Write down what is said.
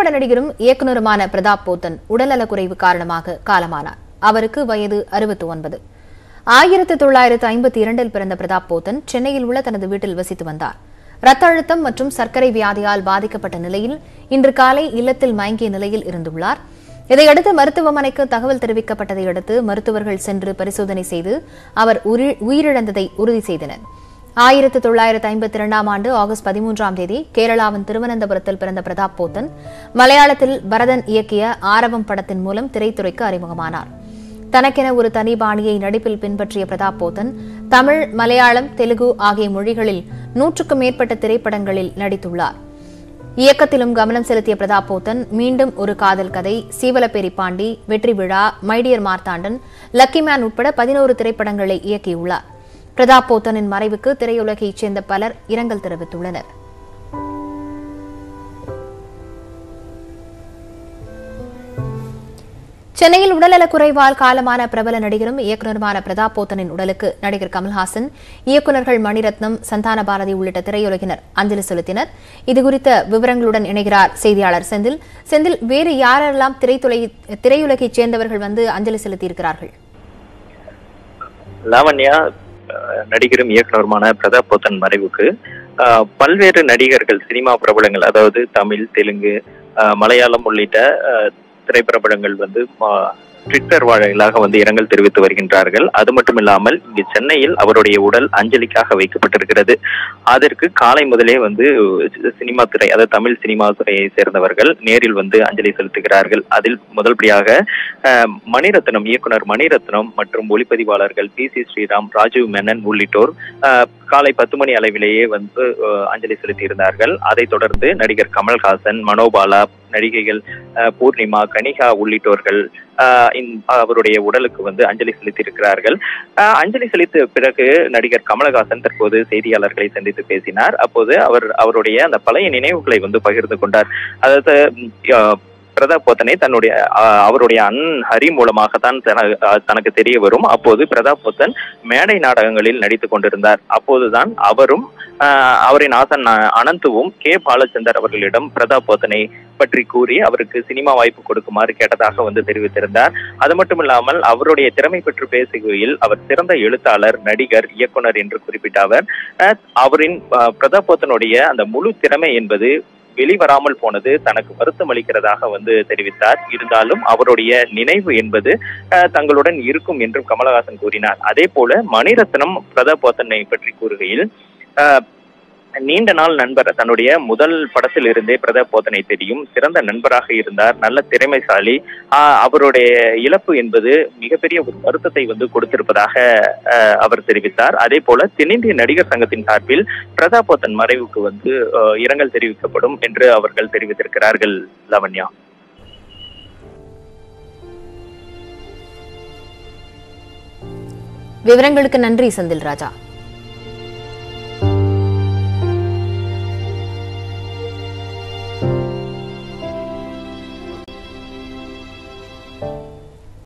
திரைப்பட நடிகரும் இயக்குனருமான பிரதாப் போத்தன் உடல்நலக்குறைவு காரணமாக காலமானார் அவருக்கு வயது அறுபத்தி ஒன்பது ஆயிரத்து தொள்ளாயிரத்து ஐம்பத்தி இரண்டில் பிறந்த பிரதாப் போத்தன் சென்னையில் உள்ள தனது வீட்டில் வசித்து வந்தார் ரத்த அழுத்தம் மற்றும் சர்க்கரை வியாதியால் பாதிக்கப்பட்ட நிலையில் இன்று காலை இல்லத்தில் மயங்கிய நிலையில் இருந்துள்ளார் இதையடுத்து மருத்துவமனைக்கு தகவல் தெரிவிக்கப்பட்டதை அடுத்து மருத்துவர்கள் சென்று பரிசோதனை செய்து அவர் உயிரி- உயிரிழந்ததை உறுதி செய்தனர் ஆயிரத்து தொள்ளாயிரத்து ஐம்பத்தி இரண்டாம் ஆண்டு ஆகஸ்ட் பதிமூன்றாம் தேதி கேரளாவின் திருவனந்தபுரத்தில் பிறந்த பிரதாப் போத்தன் மலையாளத்தில் பரதன் இயக்கிய ஆரவம் படத்தின் மூலம் திரைத்துறைக்கு அறிமுகமானார் தனக்கென ஒரு தனி பாணியை நடிப்பில் பின்பற்றிய பிரதாப் போத்தன் தமிழ் மலையாளம் தெலுங்கு ஆகிய மொழிகளில் நூற்றுக்கும் மேற்பட்ட திரைப்படங்களில் நடித்துள்ளார் இயக்கத்திலும் கவனம் செலுத்திய பிரதாப் போத்தன் மீண்டும் ஒரு காதல் கதை சீவலப்பேரி பாண்டி வெற்றி விழா மைடியர் மார்த்தாண்டன் லக்கி மேன் உட்பட பதினோரு திரைப்படங்களை இயக்கியுள்ளார் பிரதாப் போத்தனின் மறைவுக்கு திரையுலகைச் சேர்ந்த பலர் இரங்கல் தெரிவித்துள்ளனர் சென்னையில் உடல்நலக் குறைவால் காலமான பிரபல நடிகரும் இயக்குநருமான பிரதாப் போத்தனின் உடலுக்கு நடிகர் கமல்ஹாசன் இயக்குநர்கள் மணிரத்னம் சந்தான பாரதி உள்ளிட்ட திரையுலகினர் அஞ்சலி செலுத்தினர் இதுகுறித்த விவரங்களுடன் இணைகிறார் செய்தியாளர் செந்தில் செந்தில் வேறு யாரெல்லாம் திரைத்துறை திரையுலகைச் சேர்ந்தவர்கள் வந்து அஞ்சலி செலுத்தியிருக்கிறார்கள் லாவண்யா அஹ், நடிகரும் இயக்குனருமான பிரதாப் போத்தன் மறைவுக்கு அஹ், பல்வேறு நடிகர்கள் சினிமா பிரபலங்கள் அதாவது தமிழ் தெலுங்கு அஹ், மலையாளம் உள்ளிட்ட அஹ், திரைப்பிரபலங்கள் வந்து அஹ், ட்விட்டர் வாயிலாக வந்து இரங்கல் தெரிவித்து வருகின்றார்கள் அது மட்டும் இல்லாமல் இங்கு சென்னையில் அவருடைய உடல் அஞ்சலிக்காக வைக்கப்பட்டிருக்கிறது அதற்கு காலை முதலே வந்து சினிமா துறை அதாவது தமிழ் சினிமா துறையை சேர்ந்தவர்கள் நேரில் வந்து அஞ்சலி செலுத்துகிறார்கள் அதில் முதல்படியாக அஹ், மணிரத்னம் இயக்குனர் மணிரத்னம் மற்றும் ஒளிப்பதிவாளர்கள் பி சி ஸ்ரீராம் ராஜீவ் மேனன் உள்ளிட்டோர் அஹ், காலை பத்து மணி அளவிலேயே வந்து அஹ், அஞ்சலி செலுத்தியிருந்தார்கள் அதைத் தொடர்ந்து நடிகர் கமல்ஹாசன் மனோபாலா நடிகைகள் அஹ், பூர்ணிமா கனிகா உள்ளிட்டோர்கள் அஹ், இந்த- அவருடைய உடலுக்கு வந்து அஞ்சலி செலுத்தியிருக்கிறார்கள் அஹ், அஞ்சலி செலுத்திய பிறகு நடிகர் கமலஹாசன் தற்போது செய்தியாளர்களை சந்தித்து பேசினார் அப்போது அவர் அவருடைய அந்த பழைய நினைவுகளை வந்து பகிர்ந்து கொண்டார் அதாவது ம், அஹ், பிரதாப் போத்தனை தன்னுடைய அஹ், அவருடைய அண்ணன் ஹரி மூலமாகத்தான் தன- அஹ், தனக்கு தெரிய வரும் அப்போது பிரதாப் போத்தன் மேடை நாடகங்களில் நடித்துக் கொண்டிருந்தார் அப்போதுதான் அவரும் அஹ், அவரின் ஆசன் அ- அனந்துவும் கே பாலச்சந்தர் அவர்களிடம் பிரதாப் போத்தனை பற்றி கூறி அவருக்கு சினிமா வாய்ப்பு கொடுக்குமாறு கேட்டதாக வந்து தெரிவித்திருந்தார் அது மட்டும் இல்லாமல் அவருடைய திறமை பற்றி பேசுகையில் அவர் சிறந்த எழுத்தாளர் நடிகர் இயக்குனர் என்று குறிப்பிட்ட அவர் அஹ், அவரின் அஹ், பிரதாப் போத்தனுடைய அந்த முழு திறமை என்பது வெளிவராமல் போனது தனக்கு வருத்தம் அளிக்கிறதாக வந்து தெரிவித்தார் இருந்தாலும் அவருடைய நினைவு என்பது அஹ், தங்களுடன் இருக்கும் என்றும் கமலஹாசன் கூறினார் அதே போல மணிரத்னம் பிரதாப் போத்தனை பற்றி கூறுகையில் அஹ், நீண்ட நாள் நண்பர் தன்னுடைய முதல் படத்தில் இருந்தே பிரதாப் போத்தனை தெரியும் சிறந்த நண்பராக இருந்தார் நல்ல திறமைசாலி ஆஹ் அவருடைய இழப்பு என்பது மிகப்பெரிய ஒரு வருத்தத்தை வந்து கொடுத்திருப்பதாக ஆஹ் அவர் தெரிவித்தார் அதே போல தென்னிந்திய நடிகர் சங்கத்தின் சார்பில் பிரதாப் போத்தன் மறைவுக்கு வந்து ஆஹ் இரங்கல் தெரிவிக்கப்படும் என்று அவர்கள் தெரிவித்திருக்கிறார்கள் லாவண்யா விவரங்களுக்கு நன்றி செந்தில் ராஜா